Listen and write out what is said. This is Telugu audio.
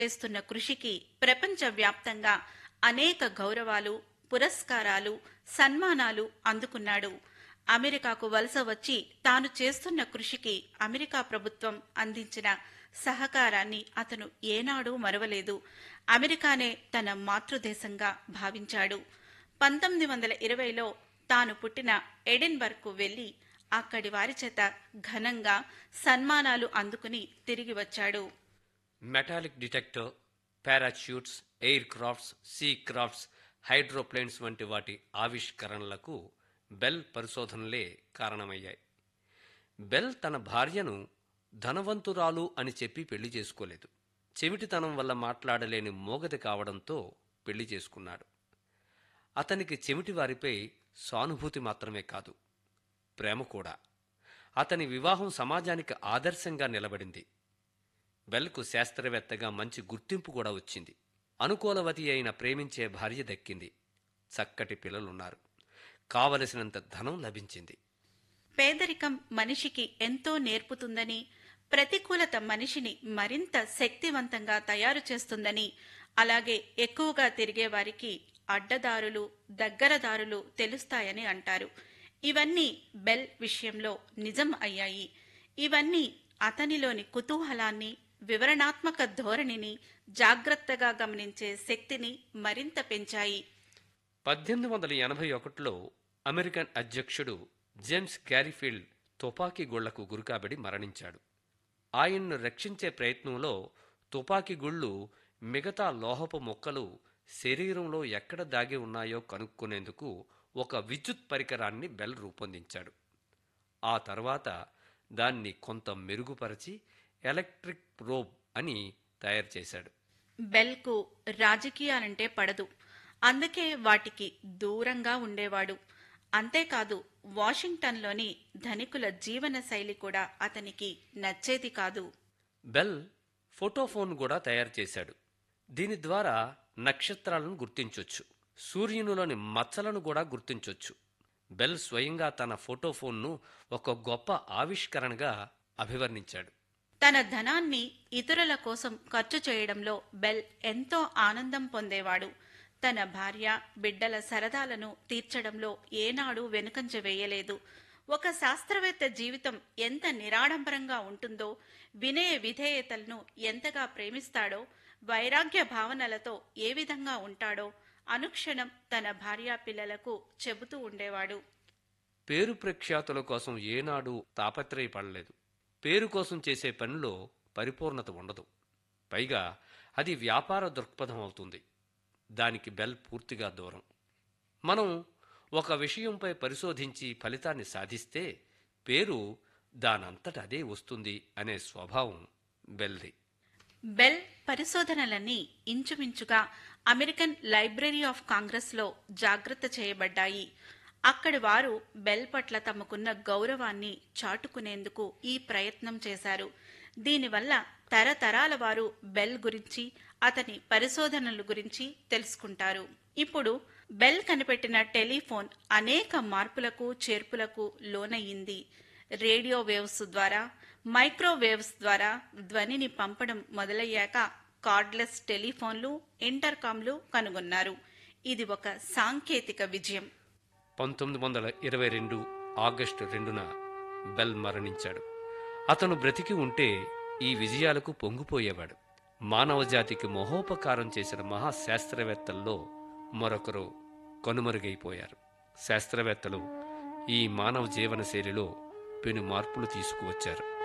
చేస్తున్న కృషికి ప్రపంచవ్యాప్తంగా అనేక గౌరవాలు పురస్కారాలు సన్మానాలు అందుకున్నాడు అమెరికాకు వలస వచ్చి తాను చేస్తున్న కృషికి అమెరికా ప్రభుత్వం అందించిన సహకారాన్ని అతను ఏనాడూ మరవలేదు అమెరికానే తన మాతృదేశంగా భావించాడు పంతొమ్మిది వందల ఇరవైలో తాను పుట్టిన ఎడిన్బర్గ్కు వెళ్లి అక్కడి వారి చేత ఘనంగా సన్మానాలు అందుకుని తిరిగి వచ్చాడు metallic detector parachutes aircrafts sea crafts hydroplanes వంటి వాటి ఆవిష్కరణలకు బెల్ పరిశోధనలే కారణమయ్యాయి బెల్ తన భార్యను ధనవంతురాలు అని చెప్పి పెళ్లి చేసుకోలేదు చెవిటితనం వల్ల మాట్లాడలేని మోగది కావడంతో పెళ్లి చేసుకున్నాడు అతనికి చెవిటి వారిపై సానుభూతి మాత్రమే కాదు ప్రేమ కూడా అతని వివాహం సమాజానికి ఆదర్శంగా నిలబడింది బెల్కు శాస్త్రవేత్తగా మంచి గుర్తింపు కూడా వచ్చింది అనుకూలవతి అయిన ప్రేమించే భార్య దక్కింది చక్కటి పిల్లలున్నారు కావలసినంత ధనం లభించింది పేదరికం మనిషికి ఎంతో నేర్పుతుందని ప్రతికూలత మనిషిని మరింత శక్తివంతంగా తయారు చేస్తుందని అలాగే ఎక్కువగా తిరిగే వారికి అడ్డదారులు దగ్గరదారులు తెలుస్తాయని అంటారు ఇవన్నీ బెల్ విషయంలో నిజం అయ్యాయి ఇవన్నీ అతనిలోని కుతూహలాన్ని వివరణాత్మక ధోరణిని జాగ్రత్తగా గమనించే శక్తిని మరింత పెంచాయి పద్దెనిమిది వందల ఎనభై ఒకటిలో అమెరికన్ అధ్యక్షుడు జేమ్స్ గ్యారీఫీల్డ్ తుపాకీ గుళ్లకు గురికాబడి మరణించాడు ఆయన్ను రక్షించే ప్రయత్నంలో తుపాకీ గుళ్ళు మిగతా లోహపు మొక్కలు శరీరంలో ఎక్కడ దాగి ఉన్నాయో కనుక్కునేందుకు ఒక విద్యుత్ పరికరాన్ని బెల్ రూపొందించాడు ఆ తర్వాత దాన్ని కొంత మెరుగుపరిచి ఎలక్ట్రిక్ ప్రోబ్ అని తయారు చేశాడు బెల్కు రాజకీయాలంటే పడదు అందుకే వాటికి దూరంగా ఉండేవాడు అంతేకాదు వాషింగ్టన్లోని ధనికుల జీవన శైలి కూడా అతనికి నచ్చేది కాదు బెల్ ఫోటోఫోన్ కూడా తయారు చేశాడు దీని ద్వారా నక్షత్రాలను గుర్తించొచ్చు సూర్యునిలోని మచ్చలను కూడా గుర్తించొచ్చు బెల్ స్వయంగా తన ఫోటోఫోన్ను ఒక గొప్ప ఆవిష్కరణగా అభివర్ణించాడు తన ధనాన్ని ఇతరుల కోసం ఖర్చు చేయడంలో బెల్ ఎంతో ఆనందం పొందేవాడు తన భార్య బిడ్డల సరదాలను తీర్చడంలో ఏనాడు వెనుకంజ వేయలేదు ఒక శాస్త్రవేత్త జీవితం ఎంత నిరాడంబరంగా ఉంటుందో వినయ విధేయతలను ఎంతగా ప్రేమిస్తాడో వైరాగ్య భావనలతో ఏ విధంగా ఉంటాడో అనుక్షణం తన భార్యా పిల్లలకు చెబుతూ ఉండేవాడు పేరు ప్రఖ్యాతుల కోసం ఏనాడు తాపత్రయపడలేదు పేరు కోసం చేసే పనిలో పరిపూర్ణత ఉండదు పైగా అది వ్యాపార దృక్పథం అవుతుంది దానికి బెల్ పూర్తిగా దూరం మనం ఒక విషయంపై పరిశోధించి ఫలితాన్ని సాధిస్తే పేరు దానంతట అదే వస్తుంది అనే స్వభావం బెల్ది బెల్ పరిశోధనలన్నీ ఇంచుమించుగా అమెరికన్ లైబ్రరీ ఆఫ్ కాంగ్రెస్లో జాగ్రత్త చేయబడ్డాయి అక్కడి వారు బెల్ పట్ల తమకున్న గౌరవాన్ని చాటుకునేందుకు ఈ ప్రయత్నం చేశారు దీనివల్ల తరతరాల వారు బెల్ గురించి అతని పరిశోధనల గురించి తెలుసుకుంటారు ఇప్పుడు బెల్ కనిపెట్టిన టెలిఫోన్ అనేక మార్పులకు చేర్పులకు లోనయ్యింది రేడియో వేవ్స్ ద్వారా మైక్రోవేవ్స్ ద్వారా ధ్వనిని పంపడం మొదలయ్యాక కార్డ్లెస్ టెలిఫోన్లు ఇంటర్కామ్లు కనుగొన్నారు ఇది ఒక సాంకేతిక విజయం పంతొమ్మిది వందల ఇరవై రెండు ఆగస్టు రెండున బెల్ మరణించాడు అతను బ్రతికి ఉంటే ఈ విజయాలకు పొంగిపోయేవాడు మానవజాతికి మహోపకారం చేసిన మహాశాస్త్రవేత్తల్లో మరొకరు కనుమరుగైపోయారు శాస్త్రవేత్తలు ఈ మానవ జీవన శైలిలో పెను మార్పులు తీసుకువచ్చారు